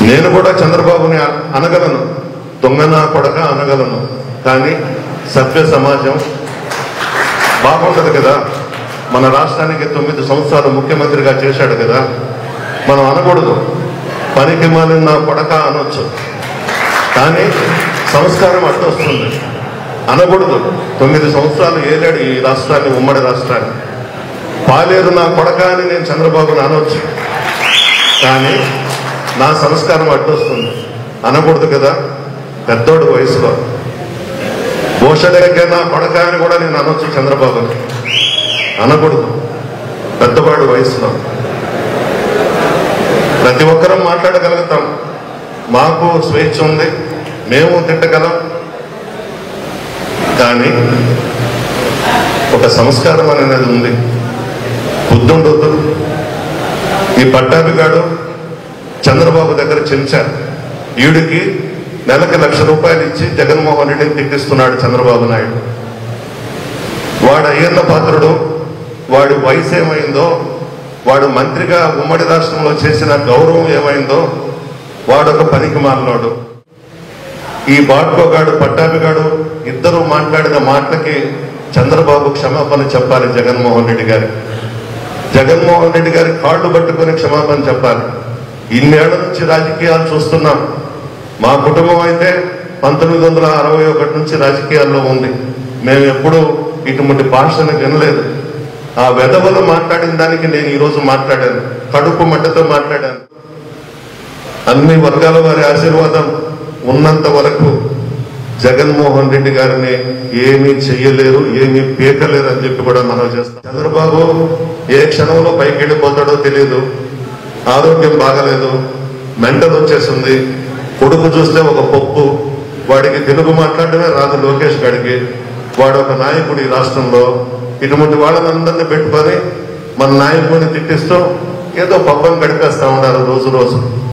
నేను కూడా చంద్రబాబుని అ- అనగలను దొంగన కొడక అనగలను కానీ సభ్య సమాజం బాగుంటది కదా మన రాష్ట్రానికి తొమ్మిది సంవత్సరాలు ముఖ్యమంత్రిగా చేశాడు కదా మనం అనకూడదు పనికి మాలిన కొడక అనొచ్చు కానీ సంస్కారం అడ్డొస్తుంది అనకూడదు తొమ్మిది సంవత్సరాలు ఏలాడు ఈ రాష్ట్రాన్ని ఉమ్మడి రాష్ట్రాన్ని పాలేరు నా కొడక అని నేను చంద్రబాబుని అనొచ్చు కానీ నా సంస్కారం అడ్డొస్తుంది అనకూడదు కదా పెద్దోడు వయసులో భూషణకే నా కొడక అని కూడా నేను అనొచ్చు చంద్రబాబుని అనకూడదు పెద్దవాడు వయసులో ప్రతి ఒక్కరం మాట్లాడగలుగుతాం మాకు స్వేచ్ఛ ఉంది మేము తిట్టగలం కానీ ఒక సంస్కారం అనేది ఉంది బుద్ధుండొద్దు ఈ పట్టాభిగాడు చంద్రబాబు దగ్గర చెంచారు ఈడికి నెలకి లక్ష రూపాయలు ఇచ్చి జగన్మోహన్ రెడ్డిని తిట్టిస్తున్నాడు చంద్రబాబు నాయుడు వాడు అయ్యన్న పాత్రుడు వాడి వయసు ఏమైందో వాడు మంత్రిగా ఉమ్మడి రాష్ట్రంలో చేసిన గౌరవం ఏమైందో వాడు ఒక పనికి మాలినోడు ఈ బాట్కోగాడు పట్టాభిగాడు ఇద్దరు మాట్లాడిన మాటలకి చంద్రబాబు క్షమాపణ చెప్పాలి జగన్మోహన్ రెడ్డి గారికి జగన్మోహన్ రెడ్డి గారి కాళ్ళు పట్టుకొని క్షమాపణ చెప్పాలి ఇన్నేళ్ల నుంచి రాజకీయాలు చూస్తున్నాం మా కుటుంబం అయితే పంతొమ్మిది వందల అరవై ఒకటి నుంచి రాజకీయాల్లో ఉంది మేము ఎప్పుడూ ఇటువంటి భాషను వినలేదు ఆ వెధవలు మాట్లాడిన దానికి నేను ఈరోజు మాట్లాడాను కడుపు మంటతో మాట్లాడాను అన్ని వర్గాల వారి ఆశీర్వాదం ఉన్నంత వరకు జగన్మోహన్ రెడ్డి గారిని ఏమీ చెయ్యలేరు ఏమీ పీకలేరు అని చెప్పి కూడా మనం చేస్తాం చంద్రబాబు ఏ క్షణంలో పైకి వెళ్ళిపోతాడో తెలియదు ఆరోగ్యం బాగలేదు మెంటల్ వచ్చేసింది కొడుకు చూస్తే ఒక పప్పు వాడికి తెలుగు మాట్లాడడమే రాదు లోకేష్ గారికి వాడు ఒక నాయకుడు ఈ రాష్ట్రంలో ఇటువంటి వాళ్ళనందరినీ పెట్టుకొని మన నాయకుడిని తిట్టిస్తూ ఏదో పబ్బం గడిపేస్తా ఉన్నారు రోజు రోజు